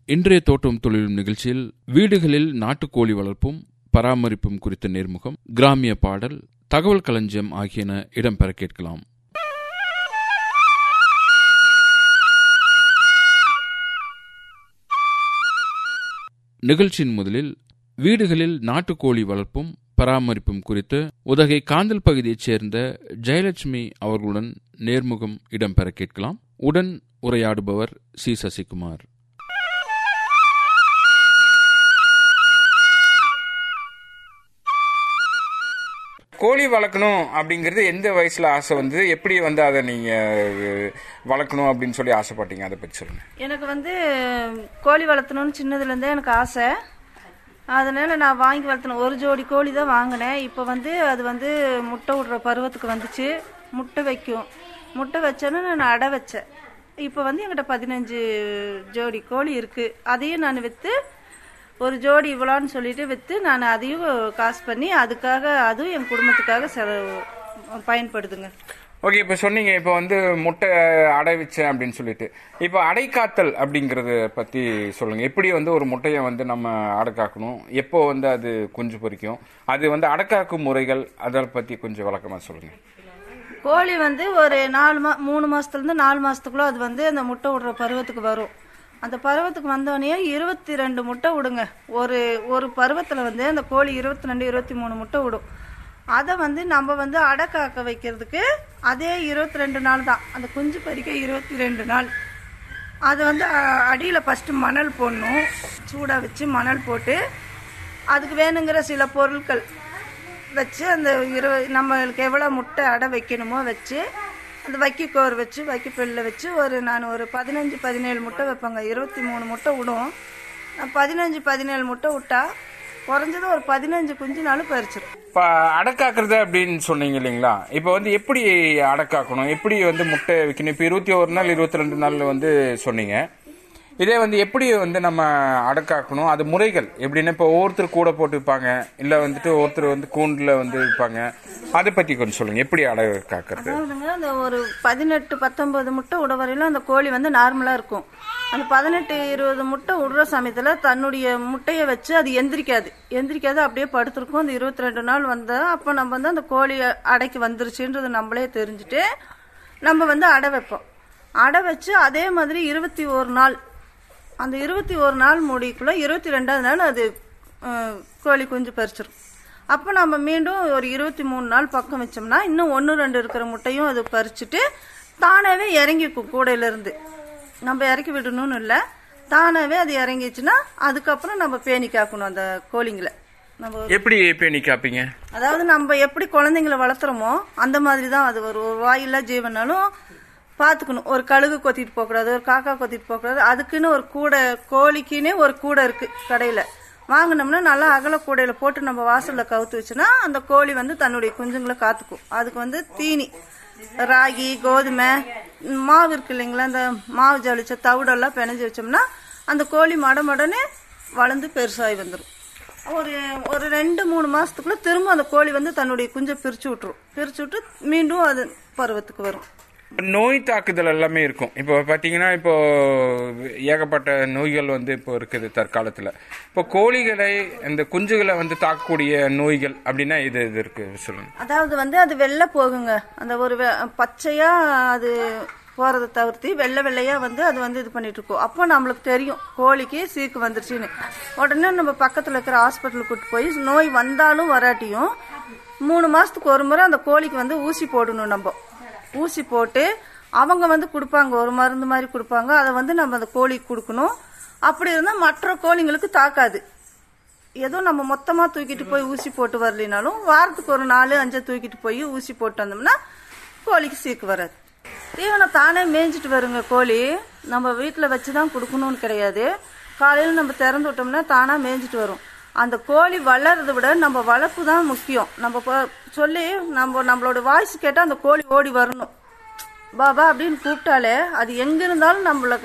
இன்றைய தோட்டம் தொழிலும் நிகழ்ச்சியில் வீடுகளில் நாட்டுக்கோழி வளர்ப்பும் பராமரிப்பும் குறித்த நேர்முகம் கிராமிய பாடல் தகவல் களஞ்சியம் ஆகியன இடம்பெற கேட்கலாம் நிகழ்ச்சியின் முதலில் வீடுகளில் நாட்டுக்கோழி வளர்ப்பும் பராமரிப்பும் குறித்து உதகை காந்தல் பகுதியைச் சேர்ந்த ஜெயலட்சுமி அவர்களுடன் நேர்முகம் இடம்பெற கேட்கலாம் உடன் உரையாடுபவர் சி சசிகுமார் கோழி வளர்க்கணும் அப்படிங்கிறது எந்த வயசுல ஆசை வந்து எப்படி வந்து அதை நீங்க அஹ், வளர்க்கணும் அப்படின்னு சொல்லி ஆசைப்பட்டீங்க அதை பத்தி சொல்லுங்க எனக்கு வந்து கோழி வளர்த்தணும்னு சின்னதுலேருந்தே எனக்கு ஆசை அதனால நான் வாங்கி வளர்த்தணும் ஒரு ஜோடி கோழி தான் வாங்கினேன் இப்போ வந்து அது வந்து முட்டை விடுற பருவத்துக்கு வந்துச்சு முட்டை வைக்கும் முட்டை வச்சோன்னு நான் அடை வச்சேன் இப்போ வந்து என்கிட்ட பதினஞ்சு ஜோடி கோழி இருக்குது அதையும் நான் விற்று ஒரு ஜோடி இவ்வளோன்னு சொல்லிட்டு விற்று நான் அதையும் காசு பண்ணி அதுக்காக அதுவும் என் குடும்பத்துக்காக செலவு பயன்படுதுங்க ஓகே இப்போ சொன்னீங்க இப்போ வந்து முட்டை அடை வச்சேன் அப்படின்னு சொல்லிட்டு இப்போ அடைக்காத்தல் அப்படிங்கறத பத்தி சொல்லுங்க எப்படி வந்து ஒரு முட்டையை வந்து நம்ம அடைக்காக்கணும் எப்போ வந்து அது குஞ்சு பொரிக்கும் அது வந்து அடைக்காக்கும் முறைகள் அதை பத்தி கொஞ்சம் விளக்கமா சொல்லுங்க கோழி வந்து ஒரு நாலு மா மூணு மாசத்துலேருந்து நாலு மாசத்துக்குள்ள அது வந்து அந்த முட்டை விடுற பருவத்துக்கு வரும் அந்த பருவத்துக்கு வந்தோடனே இருபத்தி ரெண்டு முட்டை விடுங்க ஒரு ஒரு பருவத்தில் வந்து அந்த கோழி இருபத்தி ரெண்டு இருபத்தி மூணு முட்டை விடும் அதை வந்து நம்ம வந்து அடை காக்க வைக்கிறதுக்கு அதே இருபத்தி ரெண்டு நாள் தான் அந்த குஞ்சு பறிக்க இருபத்தி ரெண்டு நாள் அது வந்து அடியில் ஃபஸ்ட்டு மணல் போடணும் சூடாக வச்சு மணல் போட்டு அதுக்கு வேணுங்கிற சில பொருட்கள் வச்சு அந்த இரு நம்மளுக்கு எவ்வளோ முட்டை அடை வைக்கணுமோ வச்சு அந்த வைக்கக்கோர் வச்சு வைக்கப்பில்ல வச்சு ஒரு நான் ஒரு பதினஞ்சு பதினேழு முட்டை வைப்பேங்க இருபத்தி மூணு முட்டை விடும் நான் பதினஞ்சு பதினேழு முட்டை விட்டா குறைஞ்சது ஒரு பதினஞ்சு குஞ்சுனாலும் பறிச்சிடும் இப்போ அடைக்காக்குறது அப்படின்னு சொன்னீங்க இல்லைங்களா இப்போ வந்து எப்படி அடைக்காக்கணும் எப்படி வந்து முட்டை வைக்கணும் இப்போ இருபத்தி ஒரு நாள் இருபத்தி ரெண்டு நாள் வந்து சொன்னீங்க இதே வந்து எப்படி வந்து நம்ம அடைக்காக்கணும் அது முறைகள் எப்படின்னா இப்போ ஒவ்வொருத்தர் கூட போட்டு விற்பாங்க இல்லை வந்துட்டு ஒருத்தர் வந்து கூண்டில் வந்து விற்பாங்க அதை பற்றி கொஞ்சம் சொல்லுங்க எப்படி அடை காக்கிறது அதாவதுங்க அந்த ஒரு பதினெட்டு பத்தொன்பது முட்டை விட வரையிலும் அந்த கோழி வந்து நார்மலாக இருக்கும் அந்த பதினெட்டு இருபது முட்டை விடுற சமயத்தில் தன்னுடைய முட்டையை வச்சு அது எந்திரிக்காது எந்திரிக்காது அப்படியே படுத்திருக்கும் அந்த இருபத்தி ரெண்டு நாள் வந்தால் அப்போ நம்ம வந்து அந்த கோழி அடைக்கு வந்துருச்சுன்றது நம்மளே தெரிஞ்சுட்டு நம்ம வந்து அடை வைப்போம் அடை வச்சு அதே மாதிரி இருபத்தி ஒரு நாள் அந்த இருபத்தி ஒரு நாள் முடிக்குள்ள இருபத்தி ரெண்டாவது நாள் அது அஹ், கோழி குஞ்சு பறிச்சிரும் அப்போ நம்ம மீண்டும் ஒரு இருபத்தி மூணு நாள் பக்கம் வச்சோம்னா இன்னும் ஒன்று ரெண்டு இருக்கிற முட்டையும் அது பறிச்சுட்டு தானாகவே இறங்கிக்கும் கூடையிலேருந்து நம்ம இறக்கி விடணும்னு இல்லை தானாகவே அது இறங்கிச்சுன்னா அதுக்கப்புறம் நம்ம பேணி காக்கணும் அந்த கோழிங்களை நம்ம எப்படி பேணி காப்பீங்க அதாவது நம்ம எப்படி குழந்தைங்கள வளர்த்துறோமோ அந்த மாதிரி தான் அது ஒரு ஒரு வாயில்லா ஜீவனாலும் பார்த்துக்கணும் ஒரு கழுகு கொத்திட்டு போகக்கூடாது ஒரு காக்கா கொத்திட்டு போகக்கூடாது அதுக்குன்னு ஒரு கூடை கோழிக்குன்னே ஒரு கூடை இருக்கு கடையில் வாங்கினோம்னா நல்லா அகல கூடையில போட்டு நம்ம வாசல்ல கவுத்து வச்சோன்னா அந்த கோழி வந்து தன்னுடைய குஞ்சுங்களை காத்துக்கும் அதுக்கு வந்து தீனி ராகி கோதுமை ம், மாவு இருக்கு இல்லைங்களா அந்த மாவு ஜலிச்ச தவிடெல்லாம் பிணைஞ்சு வச்சோம்னா அந்த கோழி மட மடனே வளர்ந்து பெருசாகி வந்துடும் ஒரு ஒரு ரெண்டு மூணு மாசத்துக்குள்ள திரும்ப அந்த கோழி வந்து தன்னுடைய குஞ்சை பிரிச்சு விட்டுரும் பிரிச்சு விட்டு மீண்டும் அது பருவத்துக்கு வரும் நோய் தாக்குதல் எல்லாமே இருக்கும் இப்போ பார்த்தீங்கன்னா இப்போ ஏகப்பட்ட நோய்கள் வந்து இப்போ இருக்குது தற்காலத்தில் இப்போ கோழிகளை இந்த குஞ்சுகளை வந்து தாக்கக்கூடிய நோய்கள் அப்படின்னா இது இது இருக்கு சொல்லுங்க அதாவது வந்து அது வெள்ளை போகுங்க அந்த ஒரு வெ- பச்சையா அது போறதை தவிர்த்து வெள்ளை வெள்ளையா வந்து அது வந்து இது பண்ணிட்டு இருக்கும் அப்போ நம்மளுக்கு தெரியும் கோழிக்கு சீக்கு வந்துருச்சுன்னு உடனே நம்ம பக்கத்துல இருக்கிற ஹாஸ்பிட்டலுக்கு கூட்டு போய் நோய் வந்தாலும் வராட்டியும் மூணு மாசத்துக்கு ஒரு முறை அந்த கோழிக்கு வந்து ஊசி போடணும் நம்ம ஊசி போட்டு அவங்க வந்து கொடுப்பாங்க ஒரு மருந்து மாதிரி கொடுப்பாங்க அதை வந்து நம்ம அந்த கோழிக்கு கொடுக்கணும் அப்படி இருந்தால் மற்ற கோழிங்களுக்கு தாக்காது ஏதோ நம்ம மொத்தமா தூக்கிட்டு போய் ஊசி போட்டு வரலினாலும் வாரத்துக்கு ஒரு நாலு அஞ்சு தூக்கிட்டு போய் ஊசி போட்டு வந்தோம்னா கோழிக்கு சீக்கு வராது தீவனம் தானே மேய்ஞ்சிட்டு வருங்க கோழி நம்ம வீட்டில் வச்சு தான் கொடுக்கணும்னு கிடையாது காலையில் நம்ம திறந்து விட்டோம்னா தானாக மேய்ஞ்சிட்டு வரும் அந்த கோழி வளர்றதை விட நம்ம வளர்ப்பு தான் முக்கியம் நம்ம ப- சொல்லி நம்ம நம்மளோட வாய்ஸ் கேட்டால் அந்த கோழி ஓடி வரணும் பாபா அப்படின்னு கூப்பிட்டாலே அது எங்க இருந்தாலும் நம்மள